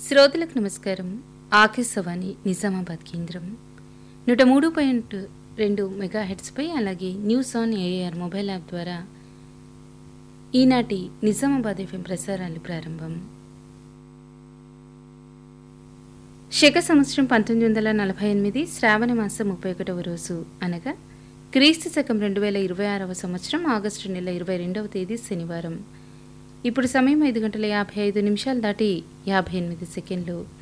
శ్రోతలకు నమస్కారం ఆకాశవాణి నిజామాబాద్ కేంద్రం నూట మూడు పాయింట్ రెండు మెగా హెడ్స్పై అలాగే news on AIR mobile app ద్వారా ఈనాటి నిజామాబాద్ ఎఫ్ఎం ప్రసారాలు ప్రారంభం శక సంవత్సరం పంతొమ్మిది వందల నలభై ఎనిమిది శ్రావణ మాసం ముప్పై ఒకటవ రోజు అనగా క్రీస్తు శకం రెండు వేల ఇరవై ఆరవ సంవత్సరం ఆగస్టు నెల ఇరవై రెండవ తేదీ శనివారం ఇప్పుడు సమయం ఐదు గంటల యాభై ఐదు నిమిషాలు దాటి యాభై ఎనిమిది సెకండ్లు